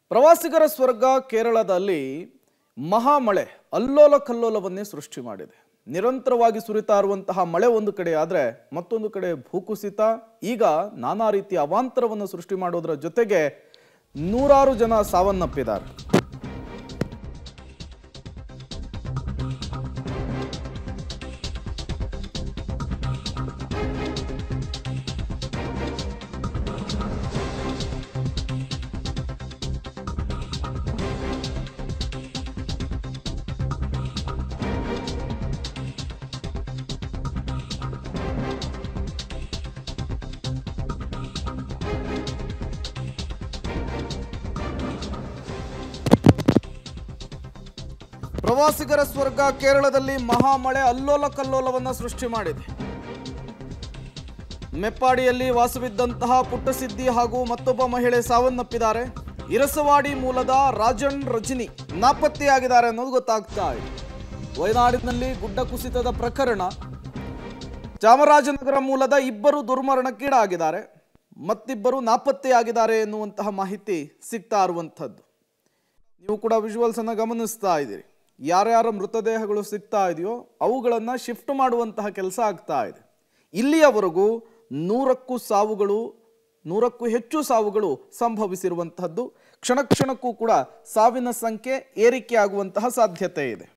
ಪ್ರವಾಸಿಗರ ಸ್ವರ್ಗ ಕೇರಳದಲ್ಲಿ ಮಹಾಮಳೆ ಅಲ್ಲೋಲ ಕಲ್ಲೋಲವನ್ನೇ ಸೃಷ್ಟಿ ಮಾಡಿದೆ ನಿರಂತರವಾಗಿ ಸುರಿತಾ ಇರುವಂತಹ ಮಳೆ ಒಂದು ಕಡೆ ಆದರೆ ಮತ್ತೊಂದು ಕಡೆ ಭೂಕುಸಿತ ಈಗ ನಾನಾ ರೀತಿಯ ಅವಾಂತರವನ್ನು ಸೃಷ್ಟಿ ಮಾಡೋದರ ಜೊತೆಗೆ ನೂರಾರು ಜನ ಸಾವನ್ನಪ್ಪಿದ್ದಾರೆ ಪ್ರವಾಸಿಗರ ಸ್ವರ್ಗ ಕೇರಳದಲ್ಲಿ ಮಹಾಮಳೆ ಅಲ್ಲೋಲ ಕಲ್ಲೋಲವನ್ನು ಸೃಷ್ಟಿ ಮಾಡಿದೆ ಮೆಪ್ಪಾಡಿಯಲ್ಲಿ ವಾಸವಿದ್ದಂತಹ ಪುಟ್ಟಸಿದ್ದಿ ಹಾಗೂ ಮತ್ತೊಬ್ಬ ಮಹಿಳೆ ಸಾವನ್ನಪ್ಪಿದ್ದಾರೆ ಇರಸವಾಡಿ ಮೂಲದ ರಾಜನ್ ರಜನಿ ನಾಪತ್ತೆಯಾಗಿದ್ದಾರೆ ಅನ್ನೋದು ಗೊತ್ತಾಗ್ತಾ ಇದೆ ವಯನಾಡಿನಲ್ಲಿ ಗುಡ್ಡ ಕುಸಿತದ ಪ್ರಕರಣ ಚಾಮರಾಜನಗರ ಮೂಲದ ಇಬ್ಬರು ದುರ್ಮರಣಕ್ಕೀಡಾಗಿದ್ದಾರೆ ಮತ್ತಿಬ್ಬರು ನಾಪತ್ತೆಯಾಗಿದ್ದಾರೆ ಎನ್ನುವಂತಹ ಮಾಹಿತಿ ಸಿಗ್ತಾ ಇರುವಂಥದ್ದು ನೀವು ಕೂಡ ವಿಜುವಲ್ಸ್ ಅನ್ನ ಗಮನಿಸ್ತಾ ಇದ್ದೀರಿ ಯಾರ್ಯಾರ ಮೃತದೇಹಗಳು ಸಿಗ್ತಾ ಇದೆಯೋ ಅವುಗಳನ್ನು ಶಿಫ್ಟ್ ಮಾಡುವಂತಹ ಕೆಲಸ ಆಗ್ತಾ ಇದೆ ಇಲ್ಲಿಯವರೆಗೂ ನೂರಕ್ಕೂ ಸಾವುಗಳು ನೂರಕ್ಕೂ ಹೆಚ್ಚು ಸಾವುಗಳು ಸಂಭವಿಸಿರುವಂತಹದ್ದು ಕ್ಷಣ ಕ್ಷಣಕ್ಕೂ ಕೂಡ ಸಾವಿನ ಸಂಖ್ಯೆ ಏರಿಕೆ ಆಗುವಂತಹ ಸಾಧ್ಯತೆ ಇದೆ